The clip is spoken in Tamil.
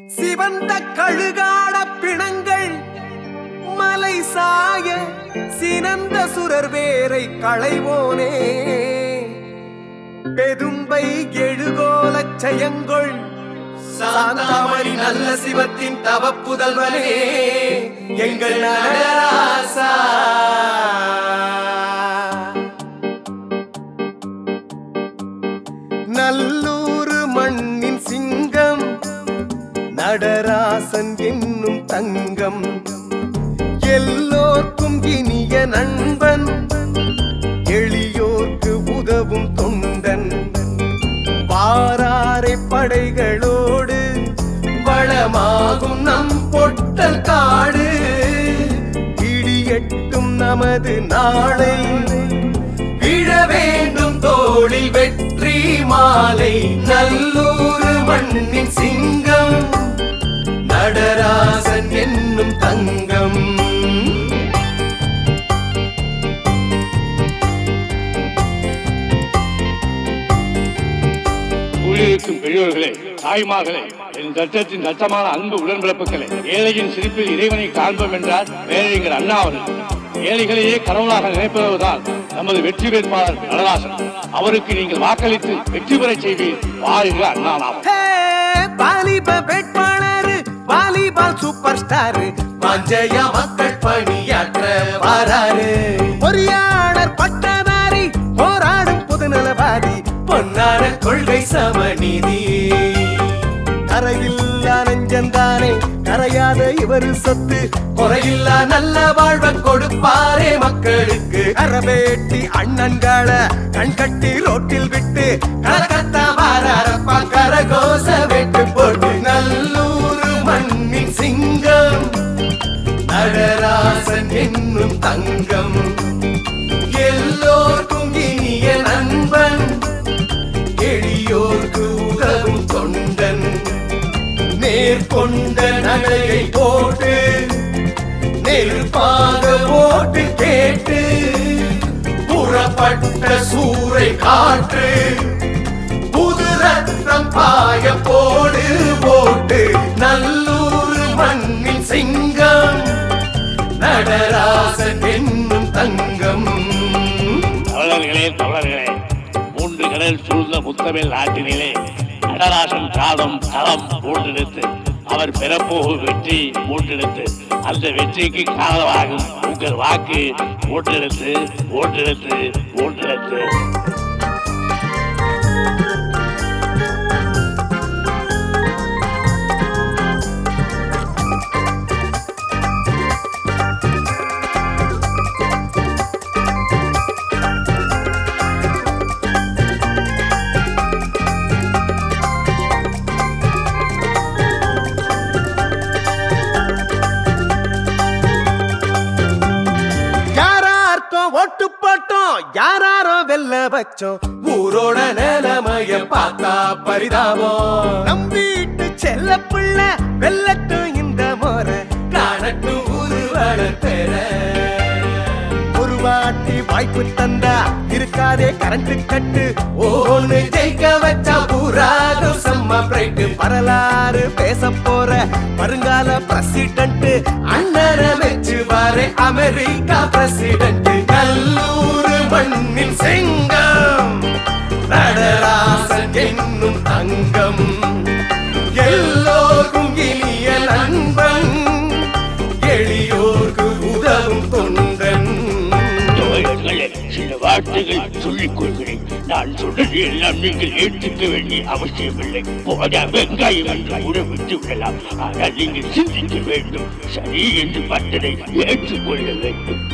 சிவந்த கழுகாட பிணங்கள் மலை சாய சினந்த சுரர் வேரை களைவோனே பெதும்பை எழுகோலச் செயங்கொள் சாந்தாமணி நல்ல சிவத்தின் தவப்புதல்வனே எங்கள் நடராசா நல்லூர் மண்ணின் சிங்கம் நடராசன் என்னும் தங்கம் எல்லோர்க்கும் இனிய நண்பன் எளியோர்க்கு உதவும் தொண்டன் பாராரை படைகளோடு வளமாகும் நம் பொட்டல் காடு இடியட்டும் நமது நாளை விழ வேண்டும் தோளில் வெற்றி மாலை நல்லூர் மண்ணின் சிங்கம் நடராசன் என்னும் தங்கம் ஊழியருக்கும் பெரியோர்களே தாய்மார்களே என் சட்டத்தின் சட்டமான அன்பு உடன்பிறப்புகளே ஏழையின் சிரிப்பில் இறைவனை காண்போம் என்றார் பேரறிஞர் அண்ணா அவர்கள் ஏழைகளையே கடவுளாக நினைப்பதுதான் நமது வெற்றி வேட்பாளர் நடராசன் அவருக்கு நீங்கள் வாக்களித்து வெற்றி பெறச் செய்வீர் வாழ்க அண்ணா நாமம் ஹே, வாலிப வேட்பாளர் வாலிபால் சூப்பர் ஸ்டார் பஞ்சய மக்கள் பணியாற்ற வராரு பொறியாளர் பட்டதாரி போராடும் புதுநலவாதி பொன்னான கொள்கை சமநீதி கரையில்லா நெஞ்சந்தானே கரையாத இவரு சொத்து குறையில்லா நல்ல வாழ்வ கொடுப்பாரே மக்களுக்கு கரவேட்டி அண்ணன்களை கண்கட்டி ரோட்டில் விட்டு கலகத்தா மாறாரப்பா கரகோச வெட்டு போட்டு நல்லூர் மண்ணின் சிங்கம் நடராசன் என்னும் தங்கம் எல்லோர்க்கும் இனிய நண்பன் எளியோர்க்கு உதவும் தொண்டன் நேர்கொண்ட நகையை போட்டு நெருப்பாக போட்டு கேட்டு புறப்பட்ட சூறை காற்று புது ரத்தம் பாய போடு போட்டு நல்லூர் மண்ணின் சிங்கம் நடராசன் என்னும் தங்கம் தமிழர்களே தமிழர்களே மூன்று கடல் சூழ்ந்த முத்தமிழ் நாட்டினிலே நடராசன் காலம் களம் மூன்றெடுத்து அவர் பெறப்போகும் வெற்றி மூன்றெடுத்து அந்த வெற்றிக்கு காரணமாகும் உங்கள் வாக்கு மூன்றெடுத்து மூன்றெடுத்து மூன்றெடுத்து யாரார்க்கோ ஓட்டு போட்டோம் யாராரோ வெல்ல வச்சோம் ஊரோட நிலைமைய பார்த்தா பரிதாபம் நம் வீட்டு செல்ல பிள்ளை வெல்லட்டும் இந்த முறை காணட்டும் ஊருவட பெற ஒரு வாட்டி வாய்ப்பு தந்தா இருக்காதே கரண்ட் கட்டு ஓன்னு ஜெயிக்க வச்சா பூராகும் செம்ம பிரைட்டு வரலாறு பேச போற வருங்கால பிரசிடண்ட் அண்ணர வச்சு வாரு அமெரிக்கா பிரசிடண்ட் நல்லூர் மண்ணின் சிங்கம் நடராசன் என்னும் தங்கம் எல்லோருக்கும் இனிய நண்பன் எளியோர்க்கு உதவும் தொண்டன் தோழர்களே, சில வார்த்தைகள் சொல்லிக் கொள்கிறேன் நான் சொன்னது எல்லாம் நீங்கள் ஏற்றுக்க வேண்டிய அவசியமில்லை போதா வெங்காயம் என்று கூட விட்டு விடலாம் ஆனால் நீங்கள் சிந்திக்க வேண்டும் சரி என்று பட்டதை ஏற்றுக்கொள்ள வேண்டும்